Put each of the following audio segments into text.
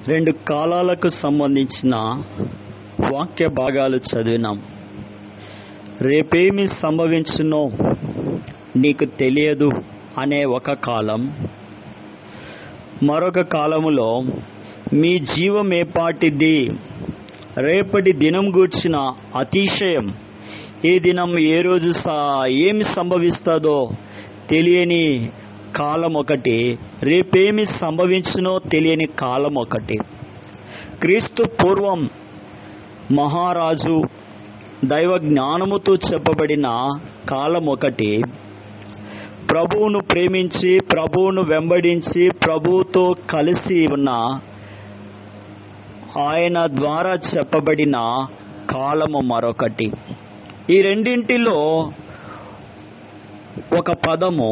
రెండు కాలాలకు సంబంధించిన వాక్య భాగాలు చదివినాం రేపేమి సంభవించునో నీకు తెలియదు అనే ఒక కాలం మరొక కాలములో మీ జీవం ఏపాటిది రేపటి దినం గూర్చిన అతిశయం ఏ దినం ఏ రోజు సా ఏమి సంభవిస్తుందో తెలియని కాలం ఒకటి రేపేమి సంభవించునో తెలియని కాలం ఒకటి క్రీస్తు పూర్వం మహారాజు దైవ జ్ఞానముతో చెప్పబడిన కాలం ఒకటి ప్రభువును ప్రేమించి ప్రభువును వెంబడించి ప్రభువుతో కలిసి ఉన్న ఆయన ద్వారా చెప్పబడిన కాలము మరొకటి ఈ రెండింటిలో ఒక పదము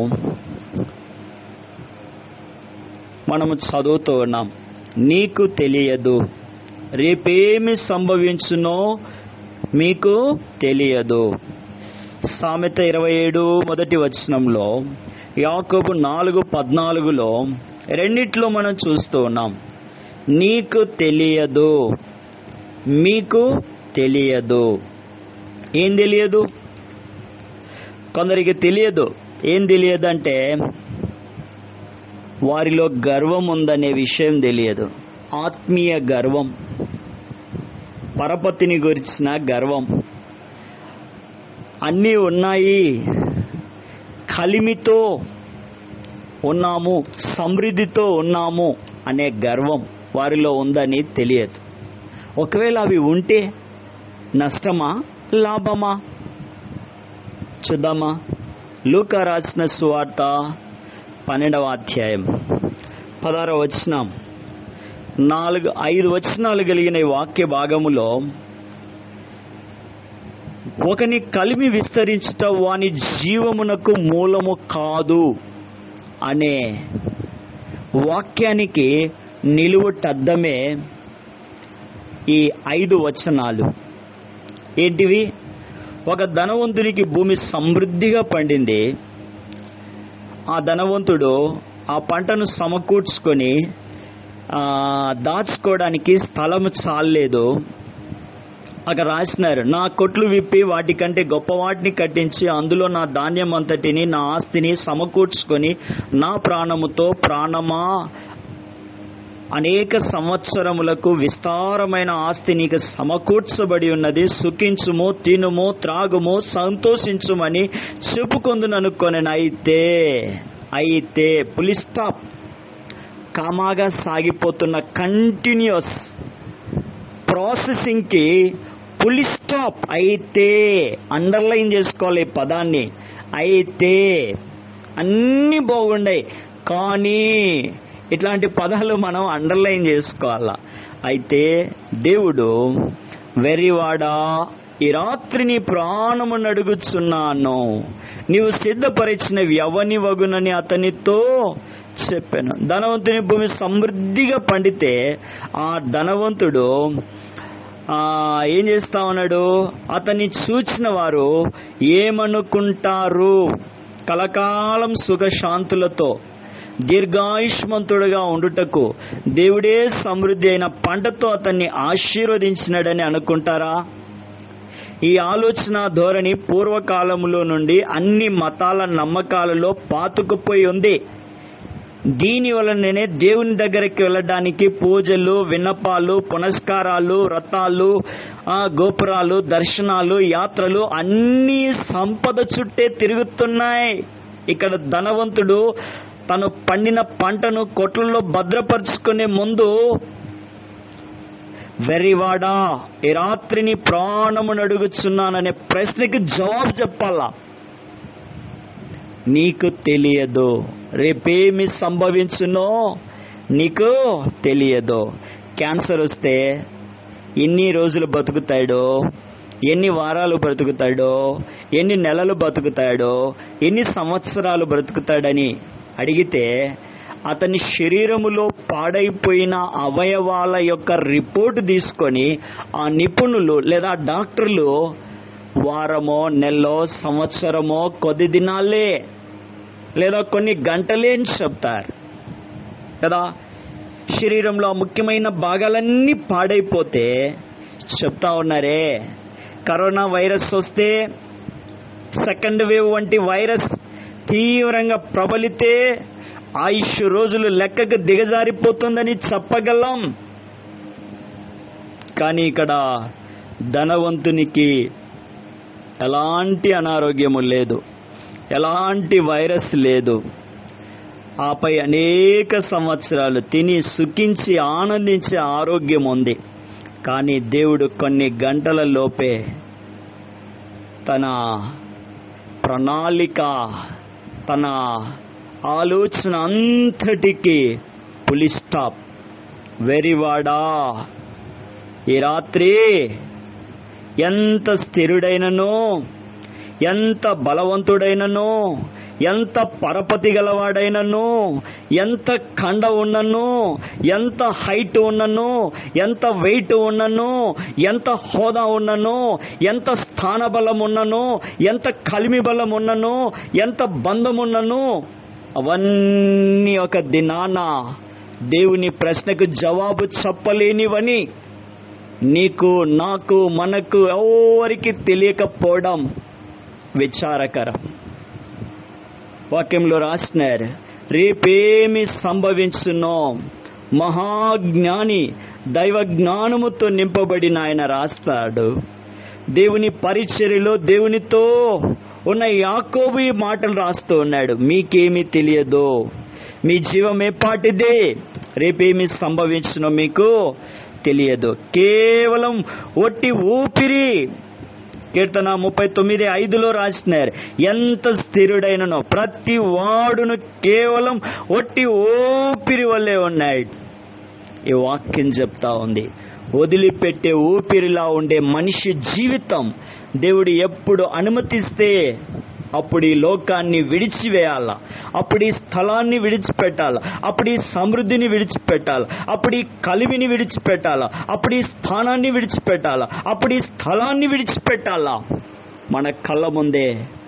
మనము చదువుతూ ఉన్నాం నీకు తెలియదు రేపేమి సంభవించునో మీకు తెలియదు సామెత ఇరవై ఏడు మొదటి వచనంలో యాకోబు నాలుగు పద్నాలుగులో రెండిట్లో మనం చూస్తూ ఉన్నాం నీకు తెలియదు మీకు తెలియదు ఏం తెలియదు కొందరికి తెలియదు ఏం తెలియదంటే వారిలో గర్వం ఉందనే విషయం తెలియదు ఆత్మీయ గర్వం పరపతిని గురించిన గర్వం అన్నీ ఉన్నాయి కలిమితో ఉన్నాము సమృద్ధితో ఉన్నాము అనే గర్వం వారిలో ఉందని తెలియదు ఒకవేళ అవి ఉంటే నష్టమా లాభమా చూద్దామా లూకా రాసిన సువార్త పన్నెండవ అధ్యాయం పదహారవ వచనం నాలుగు ఐదు వచనాలు కలిగిన ఈ వాక్య భాగములో ఒకని కలిమి విస్తరించుట వాని జీవమునకు మూలము కాదు అనే వాక్యానికి నిలువుటద్దమే ఈ ఐదు వచనాలు ఏంటివి ఒక ధనవంతునికి భూమి సమృద్ధిగా పండింది ఆ ధనవంతుడు ఆ పంటను సమకూర్చుకొని దాచుకోవడానికి స్థలం చాలలేదు అక్కడ రాసినారు నా కొట్లు విప్పి వాటికంటే గొప్ప వాటిని కట్టించి అందులో నా ధాన్యం అంతటిని నా ఆస్తిని సమకూర్చుకొని నా ప్రాణముతో ప్రాణమా అనేక సంవత్సరములకు విస్తారమైన ఆస్తి నీకు సమకూర్చబడి ఉన్నది సుఖించుము తినుము త్రాగుము సంతోషించుమని చెప్పుకొందుననుకొని అయితే అయితే పులిస్టాప్ కామాగా సాగిపోతున్న కంటిన్యూస్ ప్రాసెసింగ్కి పులి స్టాప్ అయితే అండర్లైన్ చేసుకోవాలి ఈ పదాన్ని అయితే అన్నీ బాగుండే కానీ ఇట్లాంటి పదాలు మనం అండర్లైన్ చేసుకోవాలా అయితే దేవుడు వెరివాడా ఈ రాత్రి నీ ప్రాణము నడుగుచున్నాను నీవు సిద్ధపరిచినవి ఎవని వగునని అతనితో చెప్పాను ధనవంతుని భూమి సమృద్ధిగా పండితే ఆ ధనవంతుడు ఏం చేస్తా ఉన్నాడు అతన్ని చూచిన వారు ఏమనుకుంటారు కలకాలం సుఖశాంతులతో దీర్ఘాయుష్మంతుడుగా ఉండుటకు దేవుడే సమృద్ధి అయిన పంటతో అతన్ని ఆశీర్వదించినాడని అనుకుంటారా ఈ ఆలోచన ధోరణి పూర్వకాలములో నుండి అన్ని మతాల నమ్మకాలలో పాతుకుపోయి ఉంది దీని వలననే దేవుని దగ్గరికి వెళ్ళడానికి పూజలు విన్నపాలు పునస్కారాలు వ్రతాలు గోపురాలు దర్శనాలు యాత్రలు అన్నీ సంపద చుట్టే తిరుగుతున్నాయి ఇక్కడ ధనవంతుడు తను పండిన పంటను కొట్లలో భద్రపరుచుకునే ముందు వెరివాడా ఈ రాత్రిని ప్రాణము నడుగుచున్నాననే ప్రశ్నకి జవాబు చెప్పాలా నీకు తెలియదు రేపేమి సంభవించునో నీకు తెలియదు క్యాన్సర్ వస్తే ఎన్ని రోజులు బతుకుతాడో ఎన్ని వారాలు బ్రతుకుతాడో ఎన్ని నెలలు బతుకుతాడో ఎన్ని సంవత్సరాలు బ్రతుకుతాడని అడిగితే అతని శరీరములో పాడైపోయిన అవయవాల యొక్క రిపోర్ట్ తీసుకొని ఆ నిపుణులు లేదా డాక్టర్లు వారమో నెలలో సంవత్సరమో కొద్ది దినాలే లేదా కొన్ని గంటలే అని చెప్తారు కదా శరీరంలో ఆ ముఖ్యమైన భాగాలన్నీ పాడైపోతే చెప్తా ఉన్నారే కరోనా వైరస్ వస్తే సెకండ్ వేవ్ వంటి వైరస్ తీవ్రంగా ప్రబలితే ఆయుష్ రోజులు లెక్కకు దిగజారిపోతుందని చెప్పగలం కానీ ఇక్కడ ధనవంతునికి ఎలాంటి అనారోగ్యము లేదు ఎలాంటి వైరస్ లేదు ఆపై అనేక సంవత్సరాలు తిని సుఖించి ఆనందించే ఆరోగ్యం ఉంది కానీ దేవుడు కొన్ని గంటల లోపే తన ప్రణాళిక తన ఆలోచన అంతటికి పులి స్టాప్ వెరివాడా ఈ రాత్రి ఎంత స్థిరుడైనను ఎంత బలవంతుడైనను ఎంత పరపతి గలవాడైనను ఎంత కండ ఉన్నను ఎంత హైట్ ఉన్నను ఎంత వెయిట్ ఉన్నను ఎంత హోదా ఉన్నను ఎంత స్థానబలం ఉన్నను ఎంత కలిమి బలం ఉన్నను ఎంత బంధం ఉన్నను అవన్నీ ఒక దినాన దేవుని ప్రశ్నకు జవాబు చెప్పలేనివని నీకు నాకు మనకు ఎవరికి తెలియకపోవడం విచారకరం వాక్యంలో రాసినారు రేపేమి సంభవించునో మహాజ్ఞాని దైవ జ్ఞానముతో నింపబడిన ఆయన రాస్తాడు దేవుని పరిచర్యలో దేవునితో ఉన్న యాకోబు ఈ మాటలు రాస్తూ ఉన్నాడు మీకేమీ తెలియదు మీ జీవం ఏపాటిదే రేపేమి సంభవించునో మీకు తెలియదు కేవలం ఒట్టి ఊపిరి కీర్తన ముప్పై తొమ్మిది ఐదులో రాసినారు ఎంత స్థిరుడైననో ప్రతి వాడును కేవలం ఒట్టి ఊపిరి వల్లే ఉన్నాడు ఈ వాక్యం చెప్తా ఉంది వదిలిపెట్టే ఊపిరిలా ఉండే మనిషి జీవితం దేవుడు ఎప్పుడు అనుమతిస్తే అప్పుడు ఈ లోకాన్ని విడిచివేయాల అప్పుడు ఈ స్థలాన్ని విడిచిపెట్టాల అప్పుడు ఈ సమృద్ధిని విడిచిపెట్టాల అప్పుడు ఈ కలివిని విడిచిపెట్టాల అప్పుడు ఈ స్థానాన్ని విడిచిపెట్టాల అప్పుడు ఈ స్థలాన్ని విడిచిపెట్టాల మన కళ్ళ ముందే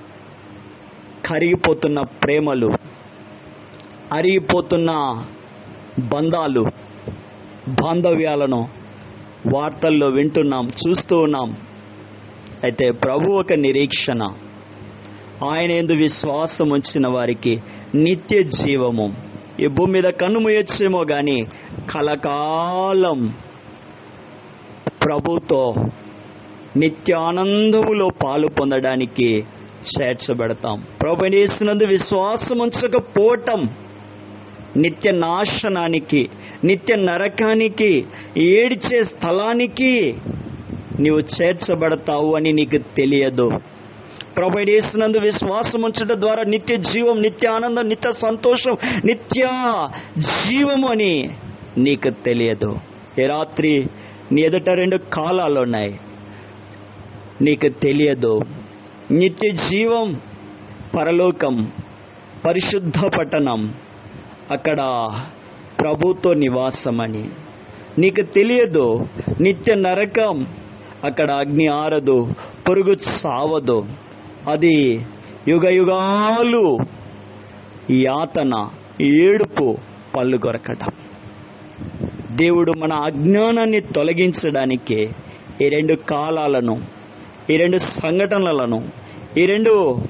కరిగిపోతున్న ప్రేమలు అరిగిపోతున్న బంధాలు బాంధవ్యాలను వార్తల్లో వింటున్నాం చూస్తూ ఉన్నాం అయితే ప్రభు ఒక నిరీక్షణ ఆయన ఎందు విశ్వాసం ఉంచిన వారికి నిత్య జీవము ఈ భూమి మీద కన్ను మూయొచ్చేమో కానీ కలకాలం ప్రభుతో నిత్యానందములో పాలు పొందడానికి చేర్చబడతాం ప్రభు చేసినందు విశ్వాసం ఉంచకపోవటం నిత్య నాశనానికి నిత్య నరకానికి ఏడ్చే స్థలానికి నీవు చేర్చబడతావు అని నీకు తెలియదు ప్రభు చేసినందు విశ్వాసం ఉంచడం ద్వారా నిత్య జీవం నిత్య ఆనందం నిత్య సంతోషం నిత్య జీవము అని నీకు తెలియదు ఈ రాత్రి నీ ఎదుట రెండు కాలాలు ఉన్నాయి నీకు తెలియదు నిత్య జీవం పరలోకం పరిశుద్ధ పట్టణం అక్కడ ప్రభుతో నివాసమని నీకు తెలియదు నిత్య నరకం అక్కడ అగ్ని ఆరదు పొరుగు సావదు అది యుగ యుగాలు యాతన ఏడుపు పళ్ళు కొరకటం దేవుడు మన అజ్ఞానాన్ని తొలగించడానికి ఈ రెండు కాలాలను ఈ రెండు సంఘటనలను ఈ రెండు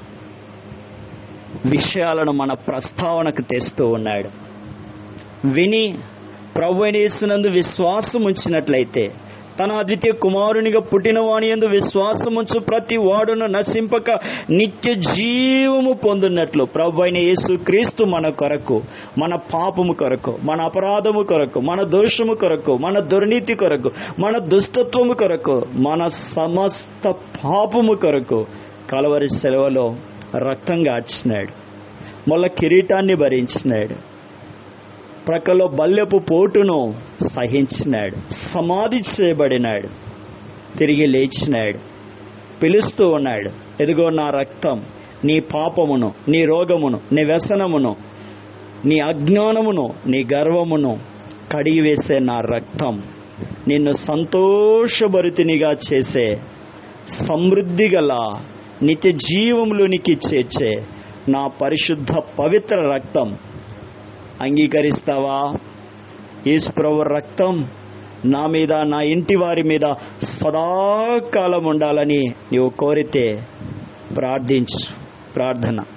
విషయాలను మన ప్రస్తావనకు తెస్తూ ఉన్నాడు విని ప్రభు యేసునందు విశ్వాసం ఉంచినట్లయితే తన అద్వితీయ కుమారునిగా పుట్టిన వాని ఎందు విశ్వాసం ఉంచు ప్రతి వాడును నశింపక నిత్య జీవము పొందున్నట్లు ప్రభు అయిన యేసు క్రీస్తు మన కొరకు మన పాపము కొరకు మన అపరాధము కొరకు మన దోషము కొరకు మన దుర్నీతి కొరకు మన దుష్టత్వము కొరకు మన సమస్త పాపము కొరకు కలవరి సెలవులో రక్తం గార్చినాడు మొల్ల కిరీటాన్ని భరించినాడు ప్రక్కలో బల్లెపు పోటును సహించినాడు సమాధి చేయబడినాడు తిరిగి లేచినాడు పిలుస్తూ ఉన్నాడు ఎదుగో నా రక్తం నీ పాపమును నీ రోగమును నీ వ్యసనమును నీ అజ్ఞానమును నీ గర్వమును కడిగివేసే నా రక్తం నిన్ను సంతోషభరితినిగా చేసే సమృద్ధి గల నిత్య జీవములోనికి చేర్చే నా పరిశుద్ధ పవిత్ర రక్తం అంగీకరిస్తావా యేసుప్రభు రక్తం నా మీద నా ఇంటి వారి మీద సదాకాలం ఉండాలని నీవు కోరితే ప్రార్థించు ప్రార్థన